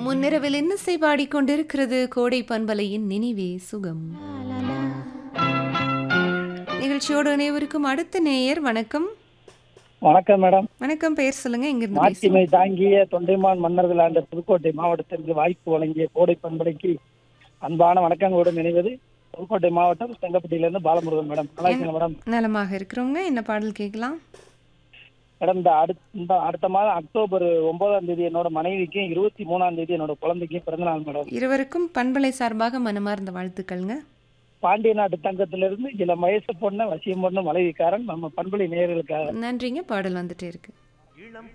முன்னிரவில் இன்னிசை பாடிக்கொண்டிருக்கிறது கோடை பண்பலையின் நினைவே சுகம் நிகழ்ச்சியோடு இணைவருக்கும் அடுத்த நேயர் வணக்கம் வணக்கம் மேடம் வணக்கம் பெயர் சொல்லுங்க எங்கிருந்து பேசுறீங்க மாட்சிமை தாங்கிய தொண்டைமான் மன்னர்கள் ஆண்ட புதுக்கோட்டை மாவட்டத்திற்கு வாய்ப்பு வழங்கிய கோடை பண்படைக்கு அன்பான வணக்கங்களோடு நினைவது புதுக்கோட்டை மாவட்டம் செங்கப்பட்டியிலிருந்து பாலமுருகன் மேடம் நல்லா இருக்கீங்களா மேடம் நலமாக இருக்கிறவங்க என்ன பாடல் கேட்கலாம் மேடம் இந்த அடுத்த இந்த அடுத்த மாதம் அக்டோபர் ஒன்பதாம் தேதி என்னோட மனைவிக்கும் இருபத்தி மூணாம் தேதி என்னோட குழந்தைக்கும் பிறந்த நாள் மேடம் இருவருக்கும் பண்பலை சார்பாக மனமார்ந்த வாழ்த்துக்கள்ங்க பாண்டிய நாட்டு தங்கத்திலிருந்து இளம் வயசு பொண்ணு வசியம் பொண்ணு மலைவிக்காரன் நம்ம பண்பலை நேயர்களுக்காக நன்றிங்க பாடல் வந்துட்டே இருக்கு